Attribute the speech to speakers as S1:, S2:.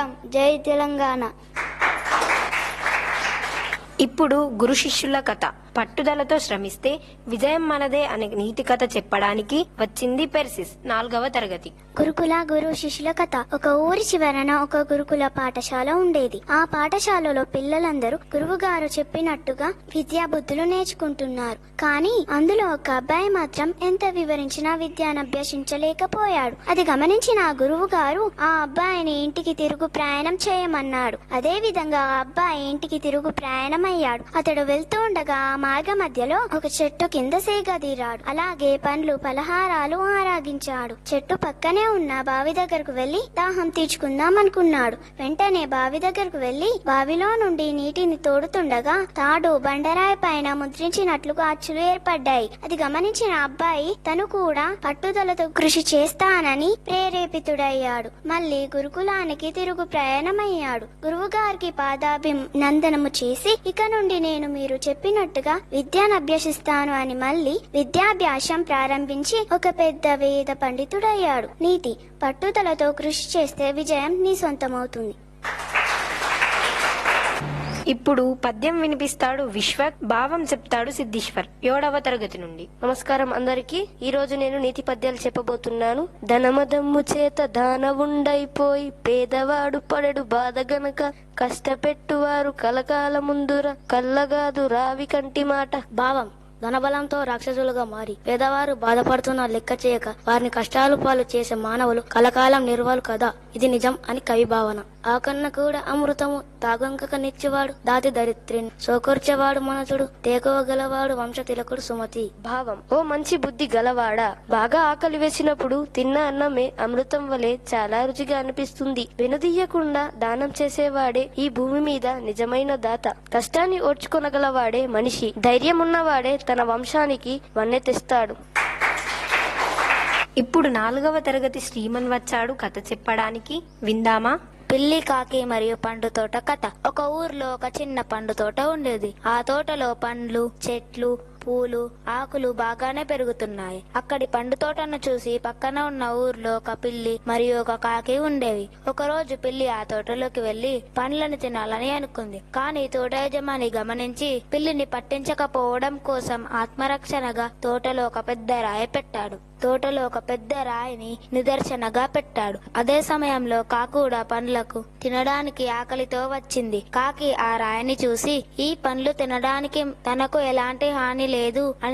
S1: సాధిద్దాం జై తెలంగాణ
S2: ఇప్పుడు గురు శిష్యుల కథ పట్టుదలతో శ్రమిస్తే విజయం మనదే అనే నీతి కథ చెప్పడానికి వచ్చింది పెర్సిస్ నాలుగవ తరగతి
S1: గురుకుల గురు శిష్యుల కథ ఒక ఊరి చివరన ఒక గురుకుల పాఠశాల ఉండేది ఆ పాఠశాలలో పిల్లలందరూ గురువు గారు చెప్పినట్టుగా విద్యా బుద్ధులు నేర్చుకుంటున్నారు కానీ అందులో ఒక అబ్బాయి మాత్రం ఎంత వివరించినా విద్యను అభ్యసించలేకపోయాడు అది గమనించిన ఆ గురువు గారు ఆ అబ్బాయిని ఇంటికి తిరుగు ప్రయాణం చేయమన్నాడు అదే విధంగా ఆ అబ్బాయి ఇంటికి తిరుగు ప్రయాణం అయ్యాడు అతడు వెళ్తూ ఉండగా ఆ మార్గ మధ్యలో ఒక చెట్టు కింద సేగదీరాడు అలాగే పండ్లు పలహారాలు ఆరాగించాడు చెట్టు పక్కనే ఉన్న బావి దగ్గరకు వెళ్లి దాహం తీర్చుకుందాం అనుకున్నాడు వెంటనే బావి దగ్గరకు వెళ్లి బావిలో నుండి నీటిని తోడుతుండగా తాడు బండరాయి పైన ముద్రించినట్లుగా అచ్చులు ఏర్పడ్డాయి అది గమనించిన అబ్బాయి తను కూడా పట్టుదలతో కృషి చేస్తానని ప్రేరేపితుడయ్యాడు మళ్ళీ గురుకులానికి తిరుగు ప్రయాణమయ్యాడు గురువు గారికి పాదాభినందనము చేసి ఇక నుండి నేను మీరు చెప్పినట్టుగా విద్యను అభ్యసిస్తాను అని మళ్ళీ విద్యాభ్యాసం ప్రారంభించి ఒక పెద్ద వేద పండితుడయ్యాడు నీతి పట్టుదలతో కృషి చేస్తే విజయం నీ సొంతమవుతుంది
S2: ఇప్పుడు పద్యం వినిపిస్తాడు విశ్వక్ భావం చెప్తాడు సిద్ధీశ్వర్ ఏడవ తరగతి నుండి
S3: నమస్కారం అందరికి ఈ రోజు నేను నీతి పద్యాలు చెప్పబోతున్నాను ధనమదమ్ము చేత దానవుండైపోయి పేదవాడు పడెడు బాధ గనక కష్టపెట్టువారు కలకాల ముందుర కల్లగాదు రావి కంటి మాట భావం ధనబలంతో రాక్షసులుగా మారి పేదవారు బాధపడుతున్న లెక్క చేయక వారిని కష్టాలు పాలు చేసే మానవులు కలకాలం నిర్వాలు కదా ఇది నిజం అని కవి భావన ఆకన్న కూడా అమృతము తాగంకక నిచ్చేవాడు దాతి దరిద్రిని సోకూర్చేవాడు మనసుడు తేకోవ గలవాడు వంశ తిలకుడు సుమతి భావం ఓ మంచి బుద్ధి గలవాడా బాగా ఆకలి వేసినప్పుడు తిన్న అన్నమే అమృతం వలె చాలా రుచిగా అనిపిస్తుంది వెనుదీయకుండా దానం చేసేవాడే ఈ భూమి మీద నిజమైన దాత కష్టాన్ని ఓర్చుకొనగలవాడే మనిషి ధైర్యం ఉన్నవాడే తన వంశానికి వన్నె తెస్తాడు
S2: ఇప్పుడు నాలుగవ తరగతి శ్రీమన్ వచ్చాడు కథ చెప్పడానికి విందామా
S4: పిల్లి కాకి మరియు పండు తోట కథ ఒక ఊర్లో ఒక చిన్న పండు తోట ఉండేది ఆ తోటలో పండ్లు చెట్లు పూలు ఆకులు బాగానే పెరుగుతున్నాయి అక్కడి పండు తోటను చూసి పక్కన ఉన్న ఊర్లో ఒక పిల్లి మరియు ఒక కాకి ఉండేవి ఒక రోజు పిల్లి ఆ తోటలోకి వెళ్లి పండ్లను తినాలని అనుకుంది కానీ తోట యజమాని గమనించి పిల్లిని పట్టించకపోవడం కోసం ఆత్మరక్షణగా తోటలో ఒక పెద్ద రాయి పెట్టాడు తోటలో ఒక పెద్ద రాయిని నిదర్శనగా పెట్టాడు అదే సమయంలో కాకుడ పండ్లకు తినడానికి ఆకలితో వచ్చింది కాకి ఆ రాయిని చూసి ఈ పండ్లు తినడానికి తనకు ఎలాంటి హాని లేదు అని